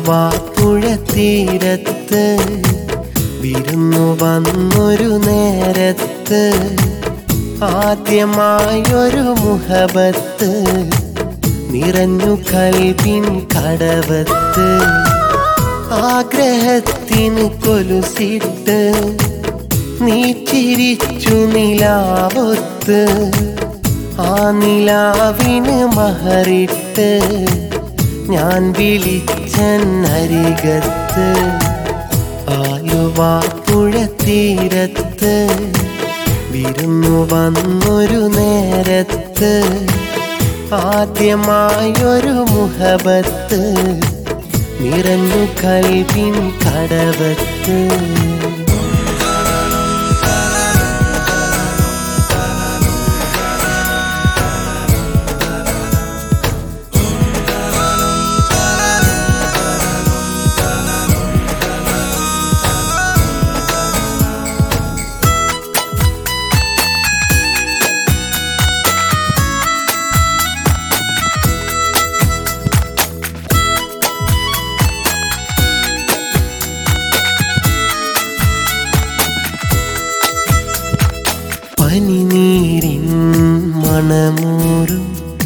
ആലുവാപ്പുഴ തീരത്ത് വിരുന്നു വന്നൊരു നേരത്ത് ആദ്യമായൊരു മുഹബത്ത് നിറഞ്ഞു കൽവിൻ കടവത്ത് ആഗ്രഹത്തിന് കൊലുസിട്ട് നീ ചിരിച്ചു നിലാവൊത്ത് ആ നിലാവിന് മഹറിട്ട് ഞാൻ വിളിച്ചരികത്ത് ആലുവാപ്പുഴ തീരത്ത് വിരുന്നു വന്നൊരു നേരത്ത് ആദ്യമായൊരു മുഹബത്ത് നിറഞ്ഞു കൽവിൻ കടവത്ത് പനിനീരിൻ മണമൂറും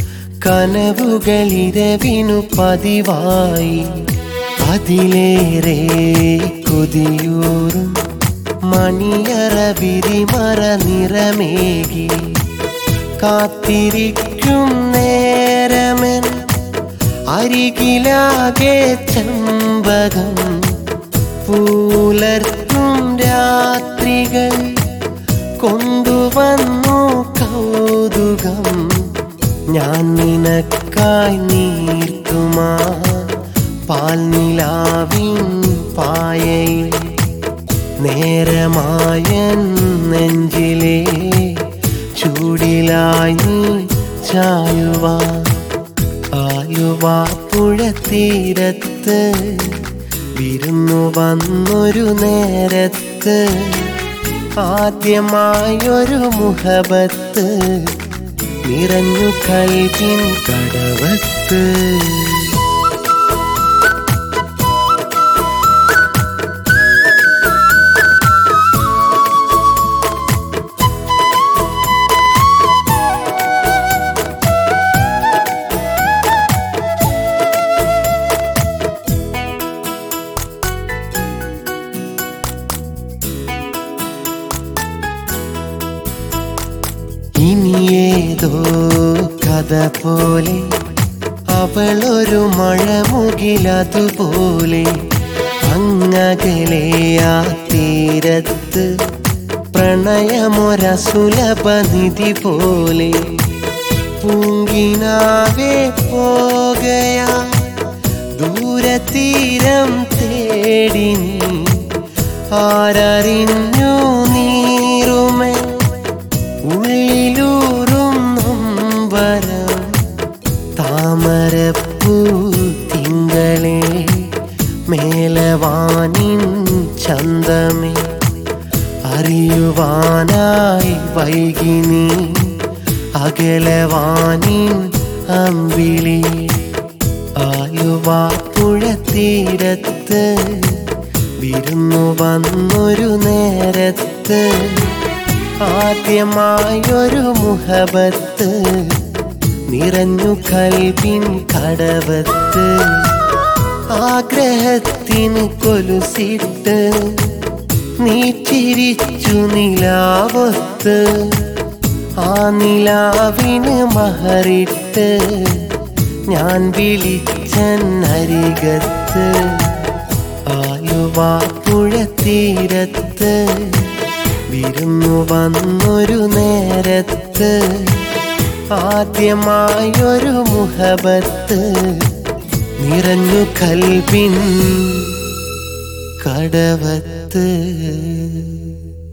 കനവുകളിരവിനു പതിവായി അതിലേറെ കൊതിയൂറും മണിയറ വിരിമറ നിറമേകി കാത്തിരിക്കും നേരമൻ അരികിലാകെ ചമ്പകം പൂലർത്തും രാത്രികൾ കൊണ്ടുവന്നു കൗതുകം ഞാൻ നിനക്കായി നീർത്തുമാ പാൽനിലാവിൻ പായയിൽ നേരമായൻ നെഞ്ചിലെ ചൂടിലായി നീ ചായുവാ ആലുവാപ്പുഴ തീരത്ത് വിരുന്നു വന്നൊരു നേരത്ത് ആദ്യമായൊരു മുഹബത്ത് നിറഞ്ഞു കൽവിൻ കടവത്ത് ഇനിയേതോ കഥ പോലെ അവളൊരു മഴമുകിലതുപോലെ അങ്ങകലെ ആ തീരത്ത് പ്രണയമൊരസുലഭനിധി പോലെ പൂങ്കിനാവേ പോകയാ ദൂരതീരം തേടി നീ ആരറിഞ്ഞു നീറുമേ ഉള്ളിലൂറും നൊമ്പരം താമരപ്പൂ തിങ്കളെ മേലവാനിൻ ചന്തമേ അറിയുവാനായി വൈകിനി അകലവാനിൻ അമ്പിളി ആലുവാപ്പുഴ തീരത്ത് വിരുന്നു വന്നൊരു നേരത്ത് ആദ്യമായൊരു മുഹബത്ത് നിറഞ്ഞു കൽവിൻ കടവത്ത് ആഗ്രഹത്തിന് കൊലുസിട്ട് നീ ചിരിച്ചു നിലാവൊത്ത് ആ നിലാവിന് മഹറിട്ട് ഞാൻ വിളിച്ചരികത്ത് ആലുവാപ്പുഴ തീരത്ത് വിരുന്നു വന്നൊരു നേരത്ത് ആദ്യമായൊരു മുഹബത്ത് നിറഞ്ഞു കൽവിൻ കടവത്ത്